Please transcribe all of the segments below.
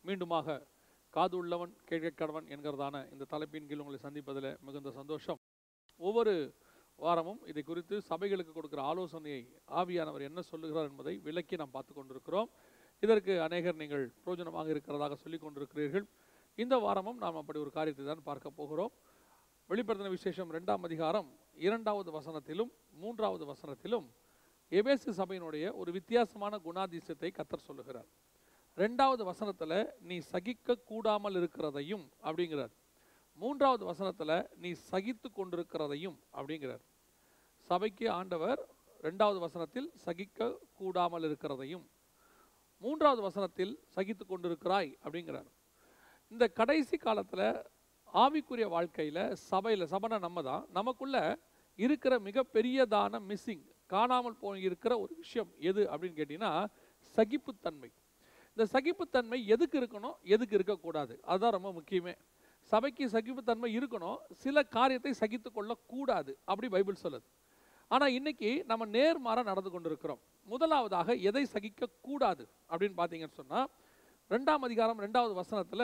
மீண்டுமாக காது உள்ளவன் கேட்க கடவன் என்கிறதான இந்த தலைப்பின் கீழ் உங்களை சந்திப்பதில் மிகுந்த சந்தோஷம் ஒவ்வொரு வாரமும் இதை குறித்து சபைகளுக்கு கொடுக்கிற ஆலோசனையை ஆவியானவர் என்ன சொல்லுகிறார் என்பதை விளக்கி நாம் பார்த்து கொண்டிருக்கிறோம் இதற்கு அநேகர் நீங்கள் பிரயோஜனமாக இருக்கிறதாக சொல்லிக் கொண்டிருக்கிறீர்கள் இந்த வாரமும் நாம் அப்படி ஒரு காரியத்தை தான் பார்க்க போகிறோம் வெளிப்படுத்தின விசேஷம் ரெண்டாம் அதிகாரம் இரண்டாவது வசனத்திலும் மூன்றாவது வசனத்திலும் எபேசு சபையினுடைய ஒரு வித்தியாசமான குணாதிசயத்தை கத்தர் சொல்லுகிறார் ரெண்டாவது வசனத்துல நீ சகிக்க கூடாமல் இருக்கிறதையும் அப்படிங்கிறார் மூன்றாவது வசனத்துல நீ சகித்து கொண்டிருக்கிறதையும் அப்படிங்கிறார் சபைக்கு ஆண்டவர் ரெண்டாவது வசனத்தில் சகிக்க கூடாமல் இருக்கிறதையும் மூன்றாவது வசனத்தில் சகித்து கொண்டிருக்கிறாய் அப்படிங்கிறார் இந்த கடைசி காலத்துல ஆவிக்குரிய வாழ்க்கையில சபையில சபனை நம்ம தான் நமக்குள்ள இருக்கிற மிகப்பெரியதான மிஸ்ஸிங் காணாமல் போய் இருக்கிற ஒரு விஷயம் எது அப்படின்னு கேட்டீங்கன்னா சகிப்புத்தன்மை இந்த சகிப்புத்தன்மை எதுக்கு இருக்கணும் எதுக்கு இருக்கக்கூடாது அதுதான் ரொம்ப முக்கியமே சபைக்கு சகிப்புத்தன்மை இருக்கணும் சில காரியத்தை சகித்து கொள்ளக்கூடாது அப்படி பைபிள் சொல்லுது ஆனால் இன்னைக்கு நம்ம நேர்மாற நடந்து கொண்டிருக்கிறோம் முதலாவதாக எதை சகிக்க கூடாது அப்படின்னு பார்த்தீங்கன்னு சொன்னால் ரெண்டாம் அதிகாரம் ரெண்டாவது வசனத்தில்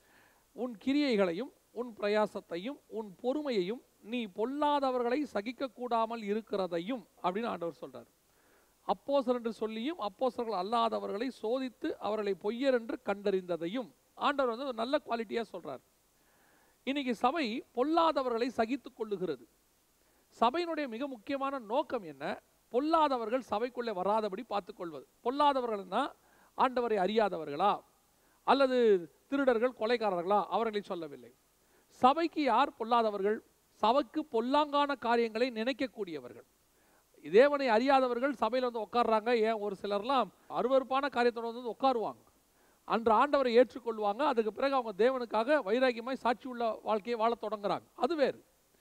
உன் கிரியைகளையும் உன் பிரயாசத்தையும் உன் பொறுமையையும் நீ பொல்லாதவர்களை சகிக்க கூடாமல் இருக்கிறதையும் அப்படின்னு ஆண்டவர் சொல்றார் அப்போசர் என்று சொல்லியும் அப்போசர்கள் அல்லாதவர்களை சோதித்து அவர்களை பொய்யர் என்று கண்டறிந்ததையும் ஆண்டவர் வந்து ஒரு நல்ல குவாலிட்டியாக சொல்றார் இன்னைக்கு சபை பொல்லாதவர்களை சகித்துக் கொள்ளுகிறது சபையினுடைய மிக முக்கியமான நோக்கம் என்ன பொல்லாதவர்கள் சபைக்குள்ளே வராதபடி பார்த்துக்கொள்வது பொல்லாதவர்கள்னா ஆண்டவரை அறியாதவர்களா அல்லது திருடர்கள் கொலைகாரர்களா அவர்களை சொல்லவில்லை சபைக்கு யார் பொல்லாதவர்கள் சபைக்கு பொல்லாங்கான காரியங்களை நினைக்கக்கூடியவர்கள் தேவனை அறியாதவர்கள் சபையில் வந்து உட்கார்றாங்க ஏன் ஒரு சிலர்லாம் அருவருப்பான காரியத்தோட வந்து உட்காருவாங்க அன்று ஆண்டவரை ஏற்றுக்கொள்வாங்க அதுக்கு பிறகு அவங்க தேவனுக்காக வைராக்கியமாய் சாட்சி உள்ள வாழ்க்கையை வாழத் தொடங்குறாங்க அது வேறு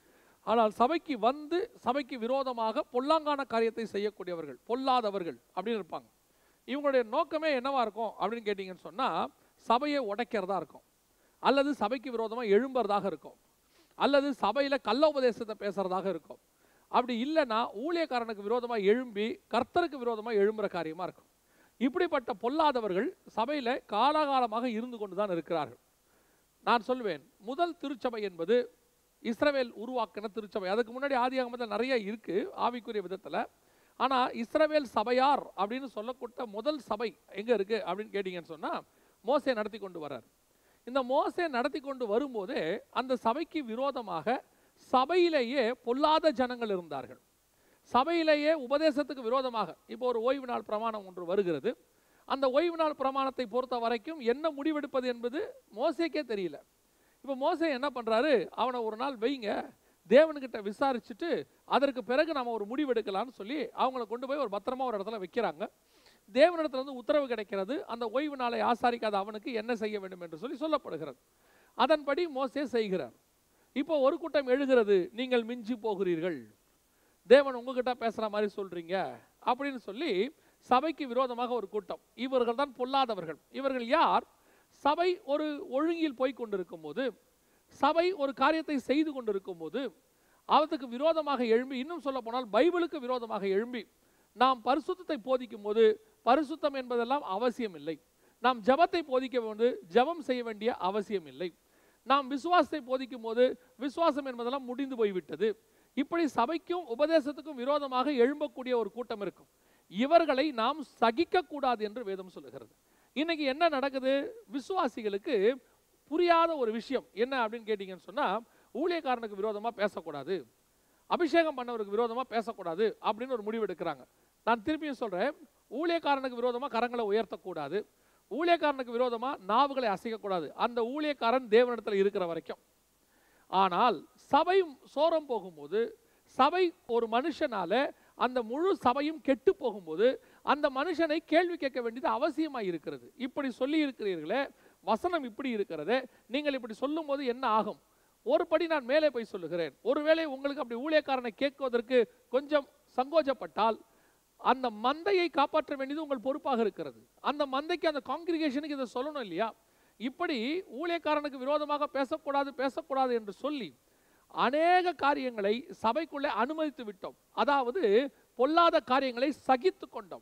ஆனால் சபைக்கு வந்து சபைக்கு விரோதமாக பொல்லாங்கான காரியத்தை செய்யக்கூடியவர்கள் பொல்லாதவர்கள் அப்படின்னு இருப்பாங்க இவங்களுடைய நோக்கமே என்னவா இருக்கும் அப்படின்னு கேட்டிங்கன்னு சொன்னால் சபையை உடைக்கிறதா இருக்கும் அல்லது சபைக்கு விரோதமாக எழும்புறதாக இருக்கும் அல்லது சபையில் கள்ள உபதேசத்தை பேசுறதாக இருக்கும் அப்படி இல்லைன்னா ஊழியக்காரனுக்கு விரோதமாக எழும்பி கர்த்தருக்கு விரோதமாக எழும்புற காரியமாக இருக்கும் இப்படிப்பட்ட பொல்லாதவர்கள் சபையில் காலாகாலமாக இருந்து கொண்டு தான் இருக்கிறார்கள் நான் சொல்வேன் முதல் திருச்சபை என்பது இஸ்ரவேல் உருவாக்கின திருச்சபை அதுக்கு முன்னாடி ஆதியாகமத்தில் நிறைய இருக்கு ஆவிக்குரிய விதத்தில் ஆனால் இஸ்ரவேல் சபையார் அப்படின்னு சொல்லக்கூட்ட முதல் சபை எங்கே இருக்கு அப்படின்னு கேட்டிங்கன்னு சொன்னால் மோசே நடத்தி கொண்டு வர்றார் இந்த மோசே நடத்தி கொண்டு வரும்போதே அந்த சபைக்கு விரோதமாக சபையிலேயே பொல்லாத ஜனங்கள் இருந்தார்கள் சபையிலேயே உபதேசத்துக்கு விரோதமாக இப்போ ஒரு ஓய்வு நாள் பிரமாணம் ஒன்று வருகிறது அந்த ஓய்வு நாள் பிரமாணத்தை பொறுத்த வரைக்கும் என்ன முடிவெடுப்பது என்பது மோசேக்கே தெரியல இப்போ மோசே என்ன பண்ணுறாரு அவனை ஒரு நாள் வைங்க தேவனுக்கிட்ட விசாரிச்சுட்டு அதற்கு பிறகு நம்ம ஒரு முடிவெடுக்கலாம்னு சொல்லி அவங்கள கொண்டு போய் ஒரு பத்திரமா ஒரு இடத்துல வைக்கிறாங்க தேவனிடத்துல வந்து உத்தரவு கிடைக்கிறது அந்த ஓய்வு நாளை ஆசாரிக்காத அவனுக்கு என்ன செய்ய வேண்டும் என்று சொல்லி சொல்லப்படுகிறது அதன்படி மோசே செய்கிறார் இப்போ ஒரு கூட்டம் எழுகிறது நீங்கள் மிஞ்சி போகிறீர்கள் தேவன் உங்ககிட்ட பேசுற மாதிரி சொல்றீங்க அப்படின்னு சொல்லி சபைக்கு விரோதமாக ஒரு கூட்டம் இவர்கள் தான் பொல்லாதவர்கள் இவர்கள் யார் சபை ஒரு ஒழுங்கில் போய் கொண்டிருக்கும் போது சபை ஒரு காரியத்தை செய்து கொண்டிருக்கும் போது அவத்துக்கு விரோதமாக எழும்பி இன்னும் சொல்ல போனால் பைபிளுக்கு விரோதமாக எழும்பி நாம் பரிசுத்தத்தை போதிக்கும் போது பரிசுத்தம் என்பதெல்லாம் அவசியம் இல்லை நாம் ஜபத்தை போதிக்க போது ஜபம் செய்ய வேண்டிய அவசியம் இல்லை நாம் விசுவாசத்தை போதிக்கும் போது விசுவாசம் என்பதெல்லாம் முடிந்து போய்விட்டது இப்படி சபைக்கும் உபதேசத்துக்கும் விரோதமாக எழும்பக்கூடிய ஒரு கூட்டம் இருக்கும் இவர்களை நாம் சகிக்க கூடாது என்று வேதம் சொல்லுகிறது இன்னைக்கு என்ன நடக்குது விசுவாசிகளுக்கு புரியாத ஒரு விஷயம் என்ன அப்படின்னு கேட்டீங்கன்னு சொன்னா ஊழியக்காரனுக்கு விரோதமா பேசக்கூடாது அபிஷேகம் பண்ணவருக்கு விரோதமா பேசக்கூடாது அப்படின்னு ஒரு முடிவு எடுக்கிறாங்க நான் திருப்பியும் சொல்றேன் ஊழியக்காரனுக்கு விரோதமா கரங்களை உயர்த்தக்கூடாது ஊழியக்காரனுக்கு விரோதமா நாவுகளை அசைக்கக்கூடாது அந்த ஊழியக்காரன் தேவனிடத்தில் இருக்கிற வரைக்கும் ஆனால் சபை சோரம் போகும்போது சபை ஒரு மனுஷனால அந்த முழு சபையும் கெட்டு போகும்போது அந்த மனுஷனை கேள்வி கேட்க வேண்டியது அவசியமாக இருக்கிறது இப்படி சொல்லி இருக்கிறீர்களே வசனம் இப்படி இருக்கிறது நீங்கள் இப்படி சொல்லும்போது என்ன ஆகும் ஒரு படி நான் மேலே போய் சொல்லுகிறேன் ஒருவேளை உங்களுக்கு அப்படி ஊழியக்காரனை கேட்குவதற்கு கொஞ்சம் சங்கோஜப்பட்டால் அந்த மந்தையை காப்பாற்ற வேண்டியது உங்கள் பொறுப்பாக இருக்கிறது அந்த மந்தைக்கு அந்த காங்கிரிகேஷனுக்கு இதை சொல்லணும் இல்லையா இப்படி ஊழியக்காரனுக்கு விரோதமாக பேசக்கூடாது பேசக்கூடாது என்று சொல்லி அநேக காரியங்களை சபைக்குள்ளே அனுமதித்து விட்டோம் அதாவது பொல்லாத காரியங்களை சகித்து கொண்டோம்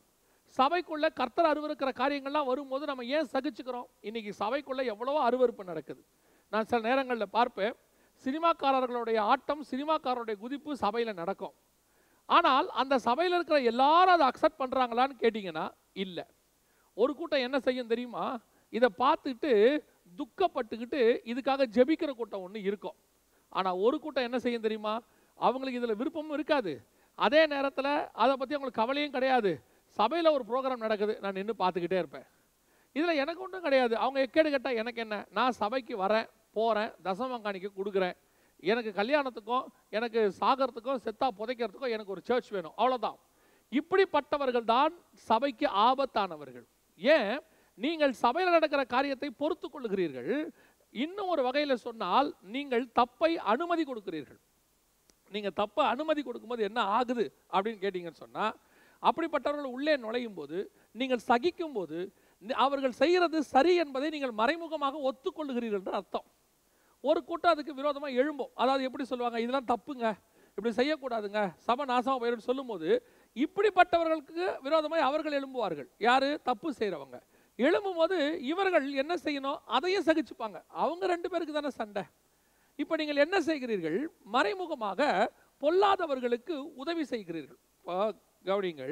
சபைக்குள்ள கர்த்தர் அருவருக்கிற காரியங்கள்லாம் வரும்போது நம்ம ஏன் சகிச்சுக்கிறோம் இன்னைக்கு சபைக்குள்ள எவ்வளவோ அருவருப்பு நடக்குது நான் சில நேரங்களில் பார்ப்பேன் சினிமாக்காரர்களுடைய ஆட்டம் சினிமாக்காரருடைய குதிப்பு சபையில் நடக்கும் ஆனால் அந்த சபையில் இருக்கிற எல்லாரும் அதை அக்செப்ட் பண்ணுறாங்களான்னு கேட்டிங்கன்னா இல்லை ஒரு கூட்டம் என்ன செய்யும் தெரியுமா இதை பார்த்துட்டு துக்கப்பட்டுக்கிட்டு இதுக்காக ஜெபிக்கிற கூட்டம் ஒன்று இருக்கும் ஆனால் ஒரு கூட்டம் என்ன செய்யும் தெரியுமா அவங்களுக்கு இதில் விருப்பமும் இருக்காது அதே நேரத்தில் அதை பற்றி அவங்களுக்கு கவலையும் கிடையாது சபையில் ஒரு ப்ரோக்ராம் நடக்குது நான் நின்று பார்த்துக்கிட்டே இருப்பேன் இதில் எனக்கு ஒன்றும் கிடையாது அவங்க எக்கேடு கேட்டால் எனக்கு என்ன நான் சபைக்கு வரேன் போகிறேன் தசமங்காணிக்கு கொடுக்குறேன் எனக்கு கல்யாணத்துக்கும் எனக்கு சாகிறதுக்கும் செத்தா புதைக்கிறதுக்கும் எனக்கு ஒரு சர்ச் வேணும் அவ்வளோதான் இப்படிப்பட்டவர்கள் தான் சபைக்கு ஆபத்தானவர்கள் ஏன் நீங்கள் சபையில் நடக்கிற காரியத்தை பொறுத்து கொள்ளுகிறீர்கள் இன்னும் ஒரு வகையில் சொன்னால் நீங்கள் தப்பை அனுமதி கொடுக்கிறீர்கள் நீங்கள் தப்பை அனுமதி கொடுக்கும்போது என்ன ஆகுது அப்படின்னு கேட்டிங்கன்னு சொன்னால் அப்படிப்பட்டவர்கள் உள்ளே நுழையும் போது நீங்கள் சகிக்கும் போது நி- அவர்கள் செய்கிறது சரி என்பதை நீங்கள் மறைமுகமாக ஒத்துக்கொள்ளுகிறீர்கள் என்று அர்த்தம் ஒரு கூட்டம் அதுக்கு விரோதமாக எழும்போம் அதாவது எப்படி சொல்லுவாங்க இதெல்லாம் தப்புங்க இப்படி செய்யக்கூடாதுங்க சபை நாசமாக போயிடும் சொல்லும்போது இப்படிப்பட்டவர்களுக்கு விரோதமாக அவர்கள் எழும்புவார்கள் யாரு தப்பு செய்கிறவங்க எழும்பும்போது இவர்கள் என்ன செய்யணும் அதையும் சகிச்சுப்பாங்க அவங்க ரெண்டு பேருக்கு தானே சண்டை இப்போ நீங்கள் என்ன செய்கிறீர்கள் மறைமுகமாக பொல்லாதவர்களுக்கு உதவி செய்கிறீர்கள் இப்போ கவனிங்கள்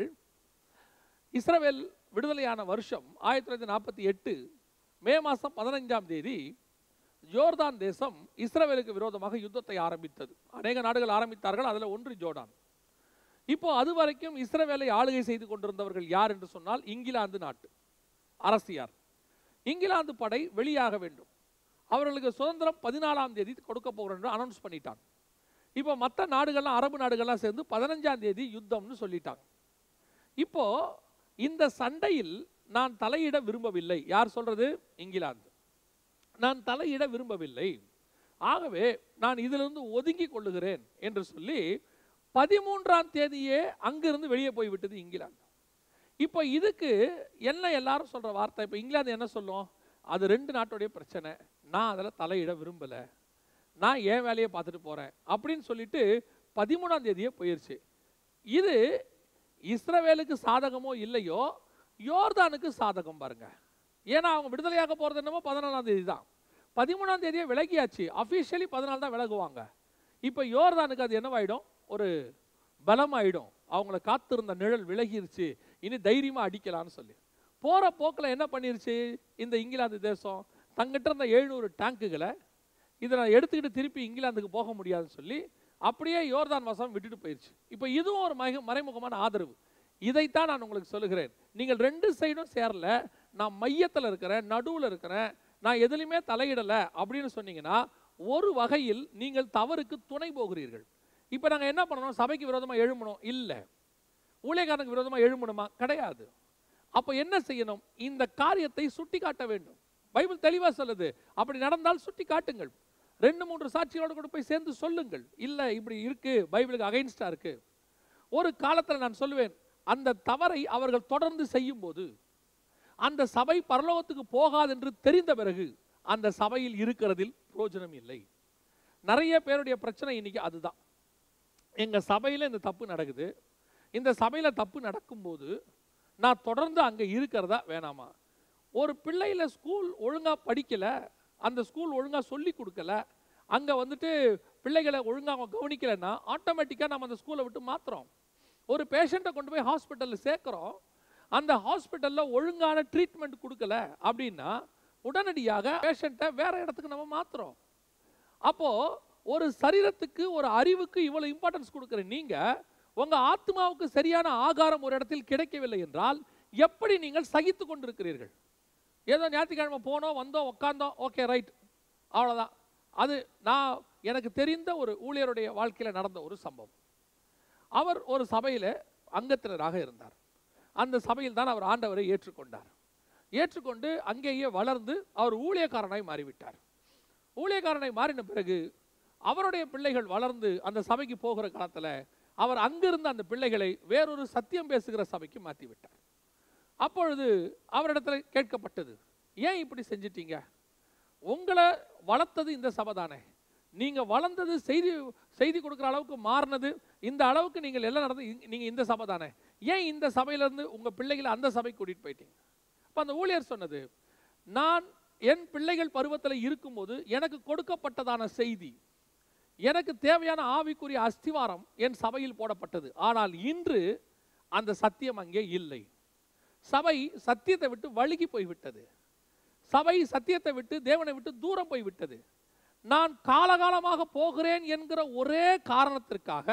இஸ்ரவேல் விடுதலையான வருஷம் ஆயிரத்தி தொள்ளாயிரத்தி நாற்பத்தி எட்டு மே மாதம் பதினஞ்சாம் தேதி ஜோர்தான் தேசம் இஸ்ரவேலுக்கு விரோதமாக யுத்தத்தை ஆரம்பித்தது அநேக நாடுகள் ஆரம்பித்தார்கள் அதில் ஒன்று ஜோர்டான் இப்போ அது வரைக்கும் இஸ்ரவேலை ஆளுகை செய்து கொண்டிருந்தவர்கள் யார் என்று சொன்னால் இங்கிலாந்து நாட்டு அரசியார் இங்கிலாந்து படை வெளியாக வேண்டும் அவர்களுக்கு சுதந்திரம் பதினாலாம் தேதி கொடுக்க போகிறோம் என்று அனௌன்ஸ் பண்ணிட்டாங்க இப்போ மற்ற நாடுகள்லாம் அரபு நாடுகள்லாம் சேர்ந்து பதினஞ்சாம் தேதி யுத்தம்னு சொல்லிட்டாங்க இப்போ இந்த சண்டையில் நான் தலையிட விரும்பவில்லை யார் சொல்றது இங்கிலாந்து நான் தலையிட விரும்பவில்லை ஆகவே நான் இதிலிருந்து ஒதுங்கி கொள்ளுகிறேன் என்று சொல்லி பதிமூன்றாம் தேதியே அங்கிருந்து வெளியே போய்விட்டது இங்கிலாந்து இப்போ இதுக்கு என்ன எல்லாரும் சொல்ற வார்த்தை இப்போ இங்கிலாந்து என்ன சொல்லும் அது ரெண்டு நாட்டுடைய பிரச்சனை நான் அதில் தலையிட விரும்பலை நான் என் வேலையை பார்த்துட்டு போகிறேன் அப்படின்னு சொல்லிட்டு பதிமூணாம் தேதியே போயிடுச்சு இது இஸ்ரவேலுக்கு சாதகமோ இல்லையோ யோர்தானுக்கு சாதகம் பாருங்க ஏன்னா அவங்க விடுதலையாக போகிறது என்னமோ பதினாலாம் தேதி தான் பதிமூணாம் தேதியே விலகியாச்சு அஃபிஷியலி பதினாலு தான் விலகுவாங்க இப்போ யோர்தானுக்கு அது என்னவாயிடும் ஒரு பலமாயிடும் அவங்கள காத்திருந்த நிழல் விலகிருச்சு இனி தைரியமா அடிக்கலாம்னு சொல்லி போற போக்கில் என்ன பண்ணிருச்சு இந்த இங்கிலாந்து தேசம் தங்கிட்ட இருந்த எழுநூறு டேங்குகளை இதை நான் எடுத்துக்கிட்டு திருப்பி இங்கிலாந்துக்கு போக முடியாதுன்னு சொல்லி அப்படியே யோர்தான் வசம் விட்டுட்டு போயிடுச்சு இப்போ இதுவும் ஒரு மக மறைமுகமான ஆதரவு இதைத்தான் நான் உங்களுக்கு சொல்லுகிறேன் நீங்கள் ரெண்டு சைடும் சேரல நான் மையத்தில் இருக்கிறேன் நடுவில் இருக்கிறேன் நான் எதுலையுமே தலையிடலை அப்படின்னு சொன்னீங்கன்னா ஒரு வகையில் நீங்கள் தவறுக்கு துணை போகிறீர்கள் இப்போ நாங்கள் என்ன பண்ணணும் சபைக்கு விரோதமாக எழும்பணும் இல்லை ஊழியக்காரனுக்கு விரோதமாக எழும்பணுமா கிடையாது அப்போ என்ன செய்யணும் இந்த காரியத்தை சுட்டி காட்ட வேண்டும் பைபிள் தெளிவாக சொல்லுது அப்படி நடந்தால் சுட்டி காட்டுங்கள் ரெண்டு மூன்று சாட்சிகளோடு கூட போய் சேர்ந்து சொல்லுங்கள் இல்லை இப்படி இருக்கு பைபிளுக்கு அகைன்ஸ்டா இருக்கு ஒரு காலத்தில் நான் சொல்லுவேன் அந்த தவறை அவர்கள் தொடர்ந்து செய்யும் போது அந்த சபை பரலோகத்துக்கு போகாது என்று தெரிந்த பிறகு அந்த சபையில் இருக்கிறதில் பிரயோஜனம் இல்லை நிறைய பேருடைய பிரச்சனை இன்னைக்கு அதுதான் எங்க சபையில இந்த தப்பு நடக்குது இந்த சபையில தப்பு நடக்கும்போது நான் தொடர்ந்து அங்க இருக்கிறதா வேணாமா ஒரு பிள்ளையில ஸ்கூல் ஒழுங்கா படிக்கல அந்த ஸ்கூல் ஒழுங்கா சொல்லி கொடுக்கல அங்க வந்துட்டு பிள்ளைகளை ஒழுங்கா அவங்க கவனிக்கலைன்னா ஆட்டோமேட்டிக்கா நம்ம அந்த ஸ்கூலை விட்டு மாத்துறோம் ஒரு பேஷண்ட்டை கொண்டு போய் ஹாஸ்பிட்டலில் சேர்க்குறோம் அந்த ஹாஸ்பிட்டலில் ஒழுங்கான ட்ரீட்மெண்ட் கொடுக்கல அப்படின்னா உடனடியாக பேஷண்ட்டை வேற இடத்துக்கு நம்ம மாத்துறோம் அப்போ ஒரு சரீரத்துக்கு ஒரு அறிவுக்கு இவ்வளவு இம்பார்ட்டன்ஸ் கொடுக்குற நீங்க உங்க ஆத்மாவுக்கு சரியான ஆகாரம் ஒரு இடத்தில் கிடைக்கவில்லை என்றால் எப்படி நீங்கள் சகித்து கொண்டிருக்கிறீர்கள் ஏதோ ஞாயிற்றுக்கிழமை போனோம் வந்தோம் உட்காந்தோம் ஓகே ரைட் அவ்வளோதான் அது நான் எனக்கு தெரிந்த ஒரு ஊழியருடைய வாழ்க்கையில் நடந்த ஒரு சம்பவம் அவர் ஒரு சபையில் அங்கத்தினராக இருந்தார் அந்த சபையில் தான் அவர் ஆண்டவரை ஏற்றுக்கொண்டார் ஏற்றுக்கொண்டு அங்கேயே வளர்ந்து அவர் ஊழியக்காரனாய் மாறிவிட்டார் ஊழியக்காரனாய் மாறின பிறகு அவருடைய பிள்ளைகள் வளர்ந்து அந்த சபைக்கு போகிற காலத்தில் அவர் அங்கிருந்த அந்த பிள்ளைகளை வேறொரு சத்தியம் பேசுகிற சபைக்கு மாற்றி விட்டார் அப்பொழுது அவரிடத்துல கேட்கப்பட்டது ஏன் இப்படி செஞ்சிட்டீங்க உங்களை வளர்த்தது இந்த சபை தானே நீங்க வளர்ந்தது செய்தி செய்தி கொடுக்குற அளவுக்கு மாறினது இந்த அளவுக்கு நீங்கள் எல்லாம் நடந்து இங்க- நீங்க இந்த சபை தானே ஏன் இந்த சபையிலேருந்து உங்கள் பிள்ளைகளை அந்த சபைக்கு கூட்டிகிட்டு போயிட்டீங்க அப்போ அந்த ஊழியர் சொன்னது நான் என் பிள்ளைகள் பருவத்தில் இருக்கும்போது எனக்கு கொடுக்கப்பட்டதான செய்தி எனக்கு தேவையான ஆவிக்குரிய அஸ்திவாரம் என் சபையில் போடப்பட்டது ஆனால் இன்று அந்த சத்தியம் அங்கே இல்லை சபை சத்தியத்தை விட்டு வழுகி போய்விட்டது சபை சத்தியத்தை விட்டு தேவனை விட்டு தூரம் போய்விட்டது நான் காலகாலமாக போகிறேன் என்கிற ஒரே காரணத்திற்காக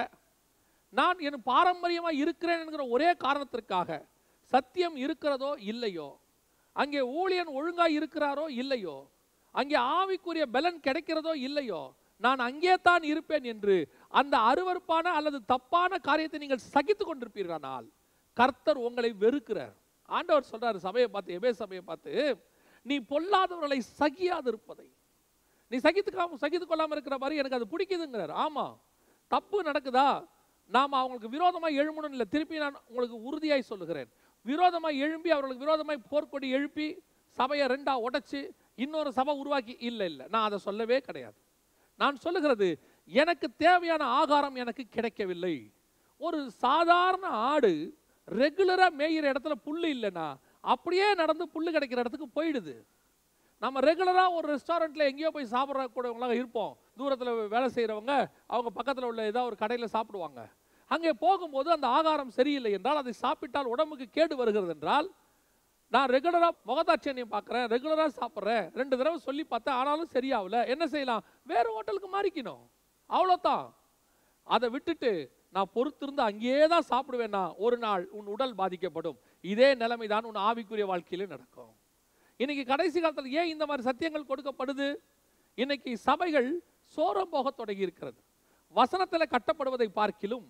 நான் என் பாரம்பரியமாக இருக்கிறேன் என்கிற ஒரே காரணத்திற்காக சத்தியம் இருக்கிறதோ இல்லையோ அங்கே ஊழியன் ஒழுங்காக இருக்கிறாரோ இல்லையோ அங்கே ஆவிக்குரிய பலன் கிடைக்கிறதோ இல்லையோ நான் அங்கே தான் இருப்பேன் என்று அந்த அருவருப்பான அல்லது தப்பான காரியத்தை நீங்கள் சகித்து கொண்டிருப்பீர்களானால் கர்த்தர் உங்களை வெறுக்கிறார் ஆண்டவர் சொல்றாரு சபையை பார்த்து எபே சபையை பார்த்து நீ பொல்லாதவர்களை சகியாது இருப்பதை நீ சகித்துக்காம சகித்து கொள்ளாம இருக்கிற மாதிரி எனக்கு அது பிடிக்குதுங்கிறார் ஆமா தப்பு நடக்குதா நாம் அவங்களுக்கு விரோதமாக எழும்பணும் இல்லை திருப்பி நான் உங்களுக்கு உறுதியாய் சொல்லுகிறேன் விரோதமாக எழும்பி அவர்களுக்கு விரோதமாய் போர்க்கொடி எழுப்பி சபையை ரெண்டா உடைச்சு இன்னொரு சபை உருவாக்கி இல்லை இல்லை நான் அதை சொல்லவே கிடையாது நான் சொல்லுகிறது எனக்கு தேவையான ஆகாரம் எனக்கு கிடைக்கவில்லை ஒரு சாதாரண ஆடு ரெகுலராக மேயிற இடத்துல புல்லு இல்லைன்னா அப்படியே நடந்து புல்லு கிடைக்கிற இடத்துக்கு போயிடுது நம்ம ரெகுலராக ஒரு ரெஸ்டாரண்ட்டில் எங்கேயோ போய் சாப்பிட்ற கூடவங்களாக இருப்போம் தூரத்தில் வேலை செய்கிறவங்க அவங்க பக்கத்தில் உள்ள ஏதாவது ஒரு கடையில் சாப்பிடுவாங்க அங்கே போகும்போது அந்த ஆகாரம் சரியில்லை என்றால் அதை சாப்பிட்டால் உடம்புக்கு கேடு வருகிறது என்றால் நான் ரெகுலராக முகதாட்சியம் பார்க்குறேன் ரெகுலராக சாப்பிட்றேன் ரெண்டு தடவை சொல்லி பார்த்தேன் ஆனாலும் சரியாகல என்ன செய்யலாம் வேறு ஹோட்டலுக்கு மாறிக்கணும் அவ்வளோதான் அதை விட்டுட்டு நான் பொறுத்திருந்து அங்கேயே தான் சாப்பிடுவேன்னா ஒரு நாள் உன் உடல் பாதிக்கப்படும் இதே நிலைமை தான் உன் ஆவிக்குரிய வாழ்க்கையில நடக்கும் இன்னைக்கு கடைசி காலத்தில் ஏன் இந்த மாதிரி சத்தியங்கள் கொடுக்கப்படுது இன்னைக்கு சபைகள் சோரம் போக தொடங்கி இருக்கிறது வசனத்தில் கட்டப்படுவதை பார்க்கிலும்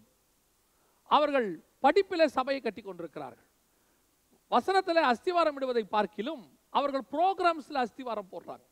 அவர்கள் படிப்பிலே சபையை கட்டி கொண்டிருக்கிறார்கள் வசனத்தில் அஸ்திவாரம் இடுவதை பார்க்கிலும் அவர்கள் ப்ரோக்ராம்ஸில் அஸ்திவாரம் போடுறாங்க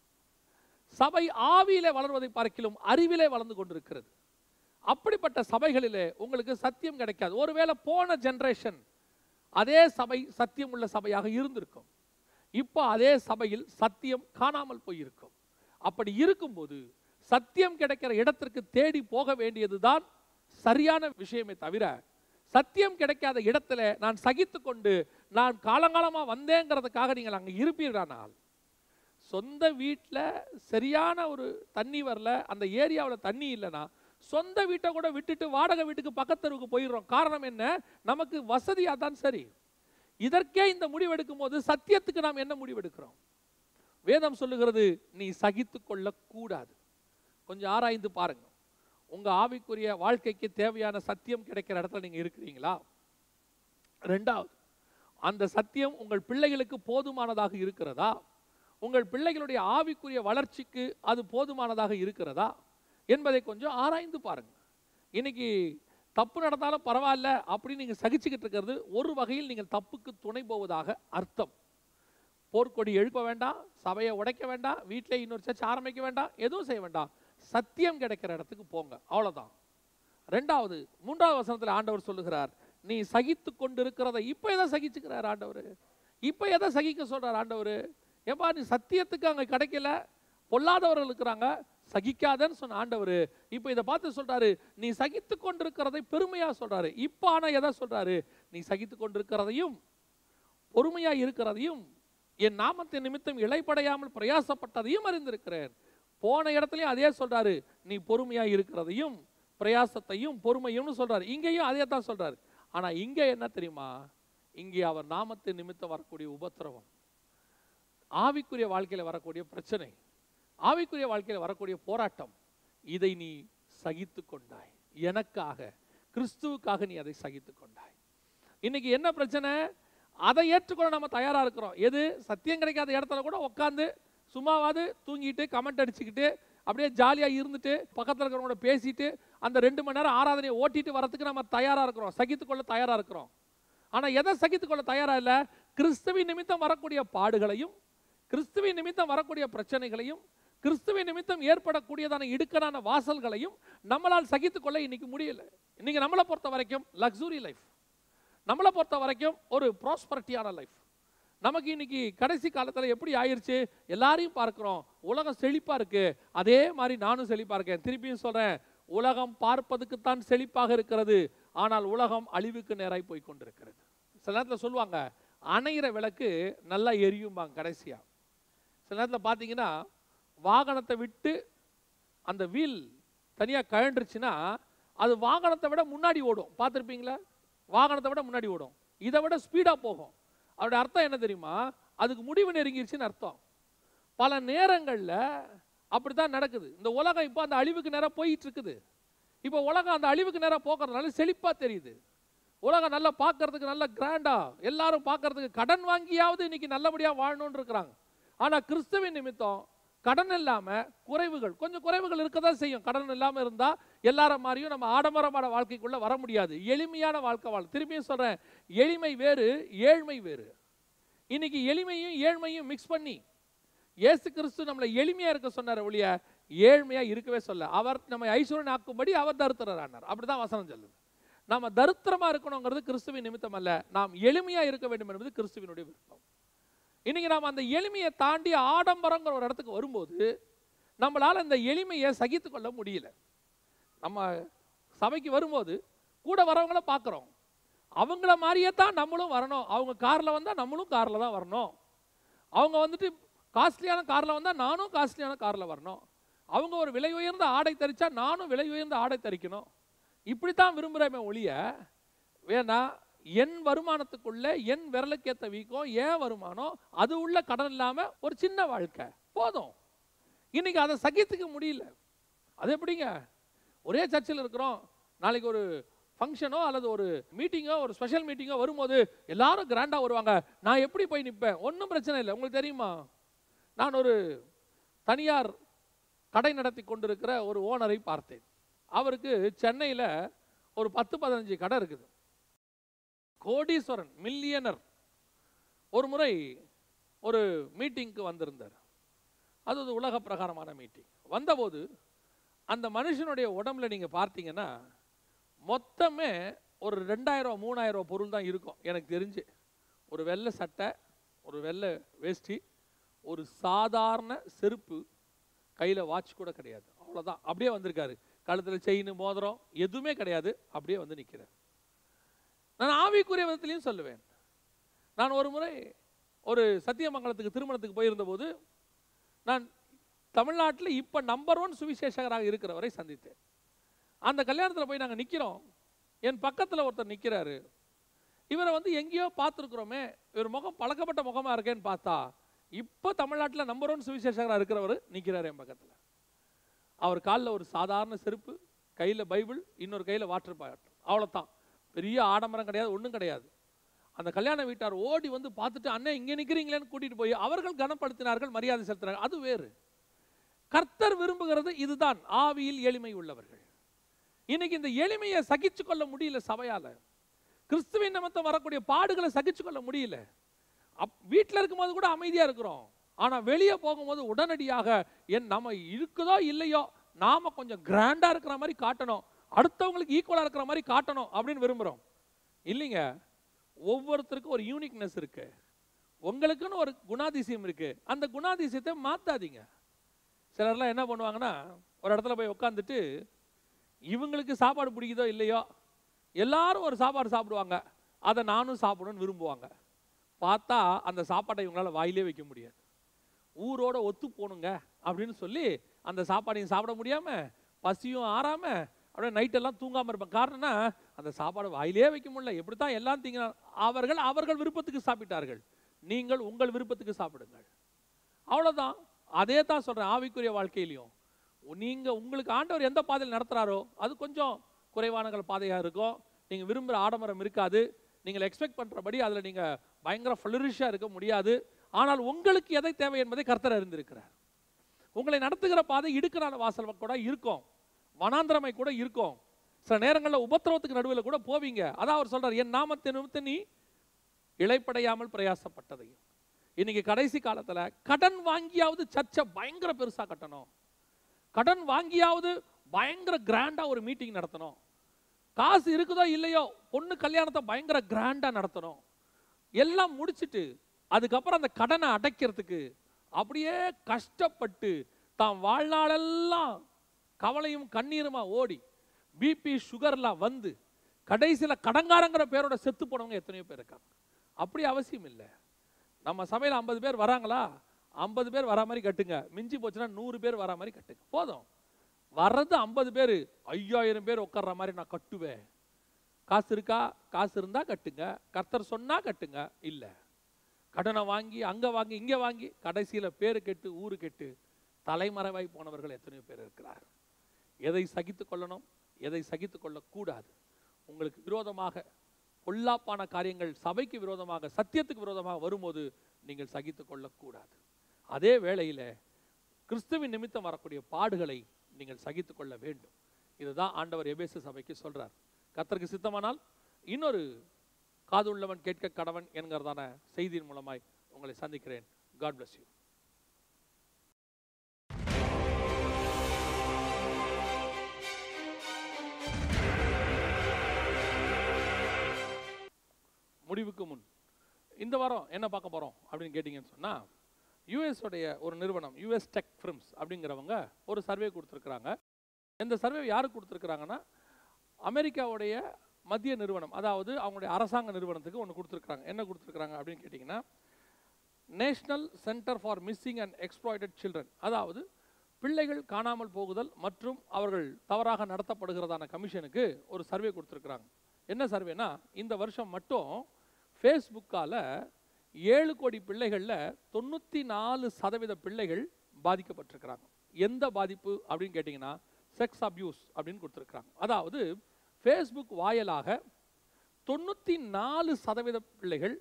சபை ஆவியிலே வளர்வதை பார்க்கிலும் அறிவிலே வளர்ந்து கொண்டிருக்கிறது அப்படிப்பட்ட சபைகளிலே உங்களுக்கு சத்தியம் கிடைக்காது ஒருவேளை போன ஜெனரேஷன் அதே சபை சத்தியம் உள்ள சபையாக இருந்திருக்கும் இப்போ அதே சபையில் சத்தியம் காணாமல் போயிருக்கும் அப்படி இருக்கும்போது சத்தியம் கிடைக்கிற இடத்திற்கு தேடி போக வேண்டியதுதான் சரியான விஷயமே தவிர சத்தியம் கிடைக்காத இடத்துல நான் சகித்து கொண்டு நான் காலங்காலமாக வந்தேங்கிறதுக்காக நீங்கள் அங்கே இருப்பீர்களானால் சொந்த வீட்டில் சரியான ஒரு தண்ணி வரல அந்த ஏரியாவில் தண்ணி இல்லைன்னா சொந்த வீட்டை கூட விட்டுட்டு வாடகை வீட்டுக்கு பக்கத்தெருவுக்கு போயிடுறோம் காரணம் என்ன நமக்கு வசதியாக தான் சரி இதற்கே இந்த முடிவெடுக்கும் போது சத்தியத்துக்கு நாம் என்ன முடிவெடுக்கிறோம் வேதம் சொல்லுகிறது நீ சகித்து கொள்ளக்கூடாது கொஞ்சம் ஆராய்ந்து பாருங்க உங்க ஆவிக்குரிய வாழ்க்கைக்கு தேவையான சத்தியம் கிடைக்கிற இடத்துல நீங்க இருக்கிறீங்களா ரெண்டாவது அந்த சத்தியம் உங்கள் பிள்ளைகளுக்கு போதுமானதாக இருக்கிறதா உங்கள் பிள்ளைகளுடைய ஆவிக்குரிய வளர்ச்சிக்கு அது போதுமானதாக இருக்கிறதா என்பதை கொஞ்சம் ஆராய்ந்து பாருங்க இன்னைக்கு தப்பு நடந்தாலும் பரவாயில்ல அப்படின்னு நீங்கள் சகிச்சுக்கிட்டு இருக்கிறது ஒரு வகையில் நீங்கள் தப்புக்கு துணை போவதாக அர்த்தம் போர்க்கொடி எழுப்ப வேண்டாம் சபையை உடைக்க வேண்டாம் வீட்டில் இன்னொரு சர்ச் ஆரம்பிக்க வேண்டாம் எதுவும் செய்ய வேண்டாம் சத்தியம் கிடைக்கிற இடத்துக்கு போங்க அவ்வளவுதான் ரெண்டாவது மூன்றாவது வசனத்தில் ஆண்டவர் சொல்லுகிறார் நீ சகித்து கொண்டிருக்கிறத இப்போ எதை சகிச்சுக்கிறார் ஆண்டவர் இப்போ எதை சகிக்க சொல்றார் ஆண்டவர் ஏப்பா நீ சத்தியத்துக்கு அங்கே கிடைக்கல பொல்லாதவர்கள் இருக்கிறாங்க சகிக்காதன்னு சொன்ன ஆண்டவர் இப்போ இதை பார்த்து சொல்றாரு நீ சகித்து கொண்டிருக்கிறதை பெருமையா சொல்றாரு இப்போ ஆனா எதை சொல்றாரு நீ சகித்து கொண்டிருக்கிறதையும் பொறுமையா இருக்கிறதையும் என் நாமத்தின் நிமித்தம் இழைப்படையாமல் பிரயாசப்பட்டதையும் அறிந்திருக்கிறேன் போன இடத்துலயும் அதே சொல்றாரு நீ பொறுமையா இருக்கிறதையும் பிரயாசத்தையும் பொறுமையும்னு சொல்றாரு இங்கேயும் அதே தான் சொல்றாரு ஆனா இங்க என்ன தெரியுமா இங்கே அவர் நாமத்தின் நிமித்தம் வரக்கூடிய உபத்திரவம் ஆவிக்குரிய வாழ்க்கையில வரக்கூடிய பிரச்சனை ஆவிக்குரிய வாழ்க்கையில வரக்கூடிய போராட்டம் இதை நீ சகித்து கொண்டாய் எனக்காக கிறிஸ்துவுக்காக நீ அதை சகித்து கொண்டாய் இன்னைக்கு என்ன பிரச்சனை அதை ஏற்றுக்கொள்ள நம்ம தயாரா இருக்கிறோம் எது சத்தியம் கிடைக்காத இடத்துல கூட உட்காந்து சும்மாவாது தூங்கிட்டு கமெண்ட் அடிச்சுக்கிட்டு அப்படியே ஜாலியாக இருந்துட்டு பக்கத்தில் இருக்கிறவங்களோட பேசிட்டு அந்த ரெண்டு மணி நேரம் ஆராதனையை ஓட்டிட்டு வரதுக்கு நம்ம தயாராக இருக்கிறோம் சகித்துக்கொள்ள தயாராக இருக்கிறோம் ஆனால் எதை சகித்துக்கொள்ள தயாராக இல்லை கிறிஸ்துவின் நிமித்தம் வரக்கூடிய பாடுகளையும் கிறிஸ்துவின் நிமித்தம் வரக்கூடிய பிரச்சனைகளையும் கிறிஸ்துவின் நிமித்தம் ஏற்படக்கூடியதான இடுக்கனான வாசல்களையும் நம்மளால் சகித்துக்கொள்ள இன்னைக்கு முடியல இன்னைக்கு நம்மளை பொறுத்த வரைக்கும் லக்ஸுரி லைஃப் நம்மளை பொறுத்த வரைக்கும் ஒரு ப்ராஸ்பரிட்டியான லைஃப் நமக்கு இன்னைக்கு கடைசி காலத்தில் எப்படி ஆயிருச்சு எல்லாரையும் பார்க்குறோம் உலகம் செழிப்பாக இருக்கு அதே மாதிரி நானும் செழிப்பாக இருக்கேன் திருப்பியும் சொல்கிறேன் உலகம் பார்ப்பதுக்குத்தான் செழிப்பாக இருக்கிறது ஆனால் உலகம் அழிவுக்கு நேராய் போய் கொண்டிருக்கிறது சில நேரத்தில் சொல்லுவாங்க அணையிற விளக்கு நல்லா எரியும்பாங்க கடைசியா சில நேரத்தில் பார்த்தீங்கன்னா வாகனத்தை விட்டு அந்த வீல் தனியாக கழண்டுருச்சுன்னா அது வாகனத்தை விட முன்னாடி ஓடும் பார்த்துருப்பீங்களா வாகனத்தை விட முன்னாடி ஓடும் இதை விட ஸ்பீடாக போகும் அதோட அர்த்தம் என்ன தெரியுமா அதுக்கு முடிவு நெருங்கிருச்சுன்னு அர்த்தம் பல நேரங்களில் அப்படி தான் நடக்குது இந்த உலகம் இப்போ அந்த அழிவுக்கு நேராக போயிட்டு இருக்குது இப்போ உலகம் அந்த அழிவுக்கு நேராக போகிறதுனால செழிப்பாக தெரியுது உலகம் நல்லா பார்க்கறதுக்கு நல்ல கிராண்டா எல்லாரும் பார்க்கறதுக்கு கடன் வாங்கியாவது இன்னைக்கு நல்லபடியாக வாழணும்னு இருக்கிறாங்க ஆனால் கிறிஸ்துவின் நிமித்தம் கடன் இல்லாமல் குறைவுகள் கொஞ்சம் குறைவுகள் இருக்க தான் செய்யும் கடன் இல்லாமல் இருந்தால் எல்லார மாதிரியும் நம்ம ஆடம்பரமான வாழ்க்கைக்குள்ளே வர முடியாது எளிமையான வாழ்க்கை வாழ திரும்பியும் சொல்கிறேன் எளிமை வேறு ஏழ்மை வேறு இன்னைக்கு எளிமையும் ஏழ்மையும் மிக்ஸ் பண்ணி இயேசு கிறிஸ்து நம்மளை எளிமையாக இருக்க சொன்னார் ஒழிய ஏழ்மையாக இருக்கவே சொல்ல அவர் நம்மை ஐஸ்வர்யன் ஆக்கும்படி அவர் தருத்திரர் ஆனார் அப்படி தான் வசனம் சொல்லுது நாம தரித்திரமா இருக்கணுங்கிறது கிறிஸ்துவின் நிமித்தம் அல்ல நாம் எளிமையா இருக்க வேண்டும் என்பது கிறிஸ்துவினுடைய விருப்பம் இன்னைக்கு நாம் அந்த எளிமையை தாண்டி ஆடம்பரங்கிற ஒரு இடத்துக்கு வரும்போது நம்மளால இந்த எளிமையை சகித்து கொள்ள முடியல நம்ம சபைக்கு வரும்போது கூட வரவங்கள பார்க்குறோம் அவங்கள மாதிரியே தான் நம்மளும் வரணும் அவங்க காரில் வந்தால் நம்மளும் காரில் தான் வரணும் அவங்க வந்துட்டு காஸ்ட்லியான காரில் வந்தால் நானும் காஸ்ட்லியான காரில் வரணும் அவங்க ஒரு விலை உயர்ந்த ஆடை தரிச்சா நானும் விலை உயர்ந்த ஆடை தரிக்கணும் இப்படித்தான் விரும்புகிறேமே ஒழிய வேணா என் வருமானத்துக்குள்ள என் விரலுக்கேத்த வீக்கம் ஏன் வருமானம் அது உள்ள கடன் இல்லாம ஒரு சின்ன வாழ்க்கை போதும் இன்னைக்கு அதை சகித்துக்க முடியல அது எப்படிங்க ஒரே சர்ச்சில் இருக்கிறோம் நாளைக்கு ஒரு ஃபங்க்ஷனோ அல்லது ஒரு மீட்டிங்கோ ஒரு ஸ்பெஷல் மீட்டிங்கோ வரும்போது எல்லாரும் கிராண்டாக வருவாங்க நான் எப்படி போய் நிற்பேன் ஒன்றும் பிரச்சனை இல்லை உங்களுக்கு தெரியுமா நான் ஒரு தனியார் கடை நடத்தி கொண்டிருக்கிற ஒரு ஓனரை பார்த்தேன் அவருக்கு சென்னையில் ஒரு பத்து பதினஞ்சு கடை இருக்குது கோடீஸ்வரன் மில்லியனர் ஒரு முறை ஒரு மீட்டிங்க்கு வந்திருந்தார் அது ஒரு உலக பிரகாரமான மீட்டிங் வந்தபோது அந்த மனுஷனுடைய உடம்புல நீங்கள் பார்த்தீங்கன்னா மொத்தமே ஒரு ரெண்டாயிரம் மூணாயிரம் பொருள் தான் இருக்கும் எனக்கு தெரிஞ்சு ஒரு வெள்ளை சட்டை ஒரு வெள்ளை வேஷ்டி ஒரு சாதாரண செருப்பு கையில் வாட்ச் கூட கிடையாது அவ்வளோதான் அப்படியே வந்திருக்காரு கழுத்தில் செயின் மோதிரம் எதுவுமே கிடையாது அப்படியே வந்து நிற்கிறார் நான் ஆவிக்குரிய விதத்திலையும் சொல்லுவேன் நான் ஒரு முறை ஒரு சத்தியமங்கலத்துக்கு திருமணத்துக்கு போயிருந்தபோது நான் தமிழ்நாட்டில் இப்போ நம்பர் ஒன் சுவிசேஷகராக இருக்கிறவரை சந்தித்தேன் அந்த கல்யாணத்தில் போய் நாங்கள் நிற்கிறோம் என் பக்கத்தில் ஒருத்தர் நிற்கிறாரு இவரை வந்து எங்கேயோ பார்த்துருக்குறோமே இவர் முகம் பழக்கப்பட்ட முகமாக இருக்கேன்னு பார்த்தா இப்போ தமிழ்நாட்டில் நம்பர் ஒன் சுவிசேஷகராக இருக்கிறவர் நிற்கிறார் என் பக்கத்தில் அவர் காலில் ஒரு சாதாரண செருப்பு கையில் பைபிள் இன்னொரு கையில் வாட்டர் பாட்டில் அவ்வளோதான் பெரிய ஆடம்பரம் கிடையாது ஒன்றும் கிடையாது அந்த கல்யாண வீட்டார் ஓடி வந்து பார்த்துட்டு அண்ணன் இங்கே நிற்கிறீங்களேன்னு கூட்டிகிட்டு போய் அவர்கள் கனப்படுத்தினார்கள் மரியாதை செலுத்தினார்கள் அது வேறு கர்த்தர் விரும்புகிறது இதுதான் ஆவியில் எளிமை உள்ளவர்கள் இன்னைக்கு இந்த எளிமையை சகிச்சு கொள்ள முடியல சபையால கிறிஸ்துவின் நிமித்தம் வரக்கூடிய பாடுகளை சகிச்சு கொள்ள முடியல அப் வீட்டில் இருக்கும்போது கூட அமைதியா இருக்கிறோம் ஆனா வெளியே போகும்போது உடனடியாக என் நம்ம இருக்குதோ இல்லையோ நாம கொஞ்சம் கிராண்டா இருக்கிற மாதிரி காட்டணும் அடுத்தவங்களுக்கு ஈக்குவலா இருக்கிற மாதிரி காட்டணும் அப்படின்னு விரும்புறோம் இல்லைங்க ஒவ்வொருத்தருக்கும் ஒரு யூனிக்னஸ் இருக்கு உங்களுக்குன்னு ஒரு குணாதிசயம் இருக்கு அந்த குணாதிசயத்தை மாத்தாதீங்க சிலர்லாம் என்ன பண்ணுவாங்கன்னா ஒரு இடத்துல போய் உட்காந்துட்டு இவங்களுக்கு சாப்பாடு பிடிக்குதோ இல்லையோ எல்லாரும் ஒரு சாப்பாடு சாப்பிடுவாங்க அதை நானும் சாப்பிடணும்னு விரும்புவாங்க பார்த்தா அந்த சாப்பாட்டை இவங்களால வாயிலே வைக்க முடியாது ஊரோட ஒத்து போகணுங்க அப்படின்னு சொல்லி அந்த சாப்பாடையும் சாப்பிட முடியாம பசியும் ஆறாம அப்படியே நைட்டெல்லாம் தூங்காம இருப்பாங்க காரணம்னா அந்த சாப்பாடு வாயிலே வைக்க முடியல எப்படி தான் எல்லாம் தீங்க அவர்கள் அவர்கள் விருப்பத்துக்கு சாப்பிட்டார்கள் நீங்கள் உங்கள் விருப்பத்துக்கு சாப்பிடுங்கள் அவ்வளவுதான் அதே தான் சொல்றேன் ஆவிக்குரிய வாழ்க்கையிலையும் நீங்க உங்களுக்கு ஆண்டவர் எந்த பாதையில் நடத்துறாரோ அது கொஞ்சம் குறைவானங்கள் பாதையா இருக்கும் நீங்க விரும்புகிற ஆடம்பரம் இருக்காது நீங்கள் எக்ஸ்பெக்ட் பண்றபடி அதுல நீங்க பயங்கர ஃபிளரிஷா இருக்க முடியாது ஆனால் உங்களுக்கு எதை தேவை என்பதை கர்த்தர் அறிந்திருக்கிறார் உங்களை நடத்துகிற பாதை இடுக்கனான வாசல் கூட இருக்கும் வனாந்திரமை கூட இருக்கும் சில நேரங்களில் உபத்திரவத்துக்கு நடுவில் கூட போவீங்க அதான் அவர் சொல்றார் என் நாமத்தை நிமித்த நீ இழைப்படையாமல் பிரயாசப்பட்டதையும் இன்னைக்கு கடைசி காலத்துல கடன் வாங்கியாவது சர்ச்சை பயங்கர பெருசா கட்டணும் கடன் வாங்கியாவது பயங்கர கிராண்டா ஒரு மீட்டிங் நடத்தணும் காசு இருக்குதோ இல்லையோ பொண்ணு கல்யாணத்தை பயங்கர கிராண்டா நடத்தணும் எல்லாம் முடிச்சிட்டு அதுக்கப்புறம் அந்த கடனை அடைக்கிறதுக்கு அப்படியே கஷ்டப்பட்டு தாம் வாழ்நாளெல்லாம் கவலையும் கண்ணீருமா ஓடி பிபி சுகர்லாம் வந்து கடைசியில் கடங்காரங்கிற பேரோட செத்து போனவங்க எத்தனையோ பேர் இருக்காங்க அப்படி அவசியம் இல்லை நம்ம சபையில் ஐம்பது பேர் வராங்களா ஐம்பது பேர் வரா மாதிரி கட்டுங்க மிஞ்சி போச்சுன்னா நூறு பேர் வரா மாதிரி கட்டுங்க போதும் வர்றது ஐம்பது பேர் ஐயாயிரம் பேர் உட்கார்ற மாதிரி நான் கட்டுவேன் காசு இருக்கா காசு இருந்தால் கட்டுங்க கர்த்தர் சொன்னால் கட்டுங்க இல்லை கடனை வாங்கி அங்கே வாங்கி இங்கே வாங்கி கடைசியில் பேரு கெட்டு ஊரு கெட்டு தலைமறைவாய் போனவர்கள் எத்தனையோ பேர் இருக்கிறார் எதை சகித்து கொள்ளணும் எதை சகித்து கொள்ளக்கூடாது உங்களுக்கு விரோதமாக பொல்லாப்பான காரியங்கள் சபைக்கு விரோதமாக சத்தியத்துக்கு விரோதமாக வரும்போது நீங்கள் சகித்து கொள்ளக்கூடாது அதே வேளையில் கிறிஸ்துவின் நிமித்தம் வரக்கூடிய பாடுகளை நீங்கள் சகித்து கொள்ள வேண்டும் இதுதான் ஆண்டவர் எபேசு சபைக்கு சொல்றார் கர்த்தருக்கு சித்தமானால் இன்னொரு காது உள்ளவன் கேட்க கடவன் என்கிறதான செய்தியின் மூலமாய் உங்களை சந்திக்கிறேன் காட் bless யூ முடிவுக்கு முன் இந்த வாரம் என்ன பார்க்க போகிறோம் அப்படின்னு கேட்டிங்கன்னு சொன்னால் யூஎஸ் உடைய ஒரு நிறுவனம் யூஎஸ் டெக் ஃபிர்ம்ஸ் அப்படிங்கிறவங்க ஒரு சர்வே கொடுத்துருக்குறாங்க இந்த சர்வே யாருக்கு கொடுத்துருக்குறாங்கன்னா அமெரிக்காவுடைய மத்திய நிறுவனம் அதாவது அவங்களுடைய அரசாங்க நிறுவனத்துக்கு ஒன்று கொடுத்துருக்குறாங்க என்ன கொடுத்துருக்குறாங்க அப்படின்னு கேட்டிங்கன்னா national centre for missing and exploited children அதாவது பிள்ளைகள் காணாமல் போகுதல் மற்றும் அவர்கள் தவறாக நடத்தப்படுகிறதான கமிஷனுக்கு ஒரு சர்வே கொடுத்துருக்குறாங்க என்ன சர்வேனா இந்த வருஷம் மட்டும் ஃபேஸ்புக்கால் ஏழு கோடி பிள்ளைகளில் தொண்ணூற்றி நாலு சதவீத பிள்ளைகள் பாதிக்கப்பட்டிருக்கிறாங்க எந்த பாதிப்பு அப்படின்னு கேட்டிங்கன்னா செக்ஸ் அப்யூஸ் அப்படின்னு கொடுத்துருக்குறாங்க அதாவது ஃபேஸ்புக் வாயிலாக தொண்ணூற்றி நாலு சதவீத பிள்ளைகள்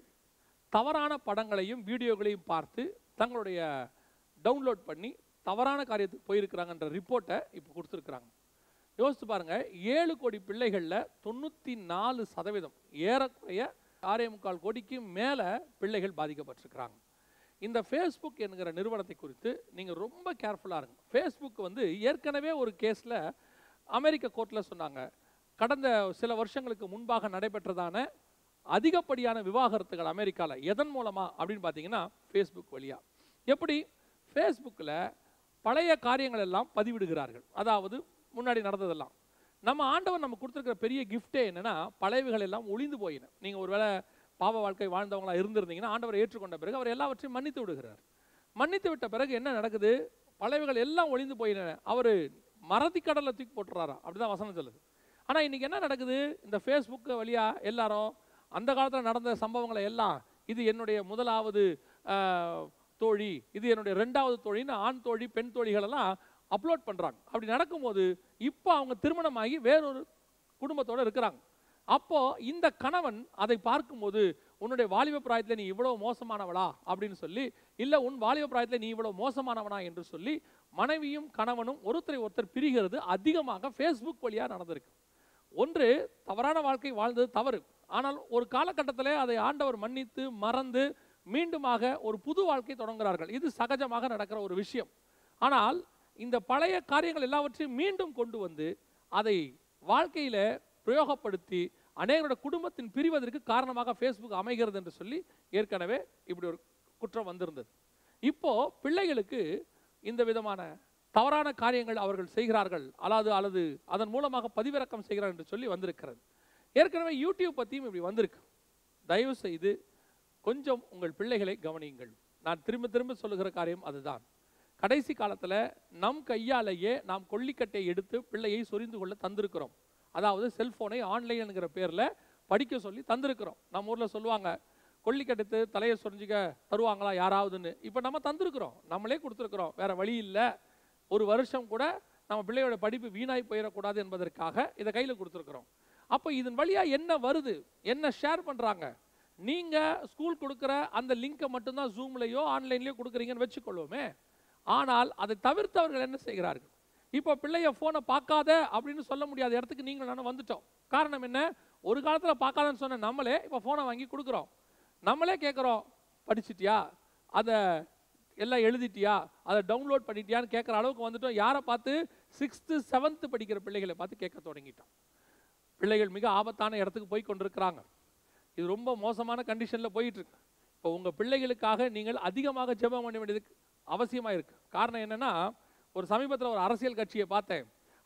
தவறான படங்களையும் வீடியோகளையும் பார்த்து தங்களுடைய டவுன்லோட் பண்ணி தவறான காரியத்துக்கு போயிருக்கிறாங்கன்ற ரிப்போர்ட்டை இப்போ கொடுத்துருக்குறாங்க யோசித்து பாருங்க ஏழு கோடி பிள்ளைகளில் தொண்ணூற்றி நாலு சதவீதம் ஏறக்குறைய ஆறே முக்கால் கோடிக்கு மேலே பிள்ளைகள் பாதிக்கப்பட்டிருக்கிறாங்க இந்த ஃபேஸ்புக் என்கிற நிறுவனத்தை குறித்து நீங்கள் ரொம்ப கேர்ஃபுல்லாக இருங்க ஃபேஸ்புக் வந்து ஏற்கனவே ஒரு கேஸில் அமெரிக்க கோர்ட்டில் சொன்னாங்க கடந்த சில வருஷங்களுக்கு முன்பாக நடைபெற்றதான அதிகப்படியான விவாகரத்துகள் அமெரிக்காவில் எதன் மூலமாக அப்படின்னு பார்த்தீங்கன்னா ஃபேஸ்புக் வழியாக எப்படி ஃபேஸ்புக்கில் பழைய காரியங்கள் எல்லாம் பதிவிடுகிறார்கள் அதாவது முன்னாடி நடந்ததெல்லாம் நம்ம ஆண்டவர் நம்ம கொடுத்துருக்கிற பெரிய கிஃப்டே என்னன்னா பழையவைகள் எல்லாம் ஒளிந்து போயின நீங்கள் ஒருவேளை பாவ வாழ்க்கை வாழ்ந்தவங்களா இருந்திருந்தீங்கன்னா ஆண்டவரை ஏற்றுக்கொண்ட பிறகு அவர் எல்லாவற்றையும் மன்னித்து விடுகிறார் மன்னித்து விட்ட பிறகு என்ன நடக்குது பழையவைகள் எல்லாம் ஒளிந்து போயின அவர் மறதி கடலில் தூக்கி போட்டுறாரா அப்படிதான் வசனம் சொல்லுது ஆனால் இன்னைக்கு என்ன நடக்குது இந்த ஃபேஸ்புக் வழியா எல்லாரும் அந்த காலத்தில் நடந்த சம்பவங்களை எல்லாம் இது என்னுடைய முதலாவது ஆஹ், தோழி இது என்னுடைய ரெண்டாவது தோழின்னு ஆண் தோழி பெண் தோழிகளெல்லாம் அப்லோட் பண்ணுறாங்க அப்படி நடக்கும்போது இப்போ அவங்க திருமணமாகி வேறொரு குடும்பத்தோடு இருக்கிறாங்க அப்போ இந்த கணவன் அதை பார்க்கும்போது உன்னுடைய வாலிப பிராயத்தில் நீ இவ்வளவு மோசமானவளா அப்படின்னு சொல்லி இல்லை உன் வாலிப பிராயத்தில் நீ இவ்வளவு மோசமானவனா என்று சொல்லி மனைவியும் கணவனும் ஒருத்தரை ஒருத்தர் பிரிகிறது அதிகமாக ஃபேஸ்புக் வழியாக நடந்திருக்கு ஒன்று தவறான வாழ்க்கை வாழ்ந்தது தவறு ஆனால் ஒரு காலகட்டத்தில் அதை ஆண்டவர் மன்னித்து மறந்து மீண்டுமாக ஒரு புது வாழ்க்கை தொடங்குகிறார்கள் இது சகஜமாக நடக்கிற ஒரு விஷயம் ஆனால் இந்த பழைய காரியங்கள் எல்லாவற்றையும் மீண்டும் கொண்டு வந்து அதை வாழ்க்கையில பிரயோகப்படுத்தி அநேகரோட குடும்பத்தின் பிரிவதற்கு காரணமாக ஃபேஸ்புக் அமைகிறது என்று சொல்லி ஏற்கனவே இப்படி ஒரு குற்றம் வந்திருந்தது இப்போ பிள்ளைகளுக்கு இந்த விதமான தவறான காரியங்கள் அவர்கள் செய்கிறார்கள் அல்லது அல்லது அதன் மூலமாக பதிவிறக்கம் செய்கிறார்கள் என்று சொல்லி வந்திருக்கிறது ஏற்கனவே யூடியூப் பற்றியும் இப்படி வந்திருக்கு தயவு செய்து கொஞ்சம் உங்கள் பிள்ளைகளை கவனியுங்கள் நான் திரும்ப திரும்ப சொல்லுகிற காரியம் அதுதான் கடைசி காலத்தில் நம் கையாலேயே நாம் கொல்லிக்கட்டை எடுத்து பிள்ளையை சொரிந்து கொள்ள தந்திருக்கிறோம் அதாவது செல்போனை ஆன்லைனுங்கிற பேரில் படிக்க சொல்லி தந்திருக்கிறோம் நம்ம ஊரில் சொல்லுவாங்க கொல்லிக்கட்டத்து தலையை சொரிஞ்சிக்க தருவாங்களா யாராவதுன்னு இப்போ நம்ம தந்திருக்கிறோம் நம்மளே கொடுத்துருக்குறோம் வேற வழி இல்லை ஒரு வருஷம் கூட நம்ம பிள்ளையோட படிப்பு வீணாய் போயிடக்கூடாது என்பதற்காக இதை கையில் கொடுத்துருக்குறோம் அப்போ இதன் வழியாக என்ன வருது என்ன ஷேர் பண்ணுறாங்க நீங்கள் ஸ்கூல் கொடுக்குற அந்த லிங்கை மட்டும்தான் ஜூம்லேயோ ஆன்லைன்லேயோ கொடுக்குறீங்கன்னு வச்சுக்கொள்வோமே ஆனால் அதை தவிர்த்து அவர்கள் என்ன செய்கிறார்கள் இப்போ பிள்ளைய ஃபோனை பார்க்காத அப்படின்னு சொல்ல முடியாத இடத்துக்கு நீங்கள் நானும் வந்துட்டோம் காரணம் என்ன ஒரு காலத்தில் பார்க்காதன்னு சொன்ன நம்மளே இப்போ ஃபோனை வாங்கி கொடுக்குறோம் நம்மளே கேட்குறோம் படிச்சிட்டியா அதை எல்லாம் எழுதிட்டியா அதை டவுன்லோட் பண்ணிட்டியான்னு கேட்குற அளவுக்கு வந்துட்டோம் யாரை பார்த்து சிக்ஸ்த்து செவன்த்து படிக்கிற பிள்ளைகளை பார்த்து கேட்க தொடங்கிட்டோம் பிள்ளைகள் மிக ஆபத்தான இடத்துக்கு போய் கொண்டிருக்கிறாங்க இது ரொம்ப மோசமான கண்டிஷனில் போயிட்டு இருக்கு இப்போ உங்கள் பிள்ளைகளுக்காக நீங்கள் அதிகமாக ஜெபம் பண்ண வேண்டியது அவசியமாக இருக்கு காரணம் என்னன்னா ஒரு சமீபத்தில் ஒரு அரசியல் கட்சியை பார்த்தேன்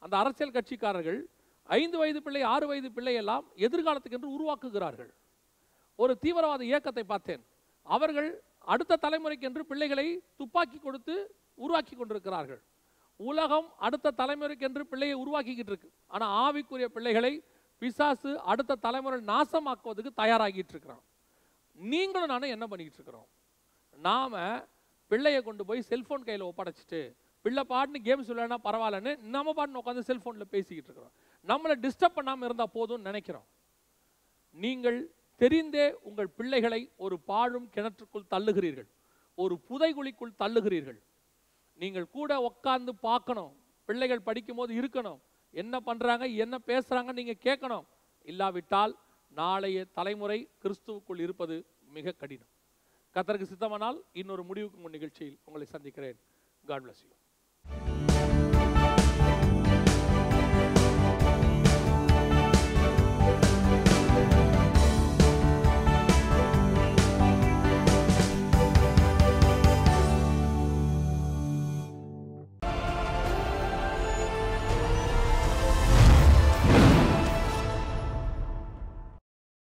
அந்த அரசியல் கட்சிக்காரர்கள் ஐந்து வயது பிள்ளை ஆறு வயது பிள்ளை எல்லாம் எதிர்காலத்துக்கென்று உருவாக்குகிறார்கள் ஒரு தீவிரவாத இயக்கத்தை பார்த்தேன் அவர்கள் அடுத்த தலைமுறைக்கென்று பிள்ளைகளை துப்பாக்கி கொடுத்து உருவாக்கி கொண்டிருக்கிறார்கள் உலகம் அடுத்த தலைமுறைக்கென்று பிள்ளையை உருவாக்கிக்கிட்டு இருக்கு ஆனா ஆவிக்குரிய பிள்ளைகளை பிசாசு அடுத்த தலைமுறை நாசமாக்குவதற்கு தயாராகிட்டு இருக்கிறான் நீங்களும் நானும் என்ன பண்ணிக்கிட்டு இருக்கிறோம் நாம பிள்ளையை கொண்டு போய் செல்போன் கையில் ஒப்படைச்சிட்டு பிள்ளை பாட்டுன்னு கேம்ஸ் விளையாடினா பரவாயில்லன்னு நம்ம பாட்டுன்னு உட்காந்து செல்போனில் பேசிக்கிட்டு இருக்கிறோம் நம்மளை டிஸ்டர்ப் பண்ணாமல் இருந்தால் போதும்னு நினைக்கிறோம் நீங்கள் தெரிந்தே உங்கள் பிள்ளைகளை ஒரு பாழும் கிணற்றுக்குள் தள்ளுகிறீர்கள் ஒரு புதைகுழிக்குள் தள்ளுகிறீர்கள் நீங்கள் கூட உட்கார்ந்து பார்க்கணும் பிள்ளைகள் படிக்கும்போது இருக்கணும் என்ன பண்றாங்க என்ன பேசுறாங்க நீங்க கேட்கணும் இல்லாவிட்டால் நாளைய தலைமுறை கிறிஸ்துவுக்குள் இருப்பது மிக கடினம் கத்தருக்கு சித்தமானால் இன்னொரு முடிவுக்கு முன் நிகழ்ச்சியில் உங்களை சந்திக்கிறேன் காட் bless you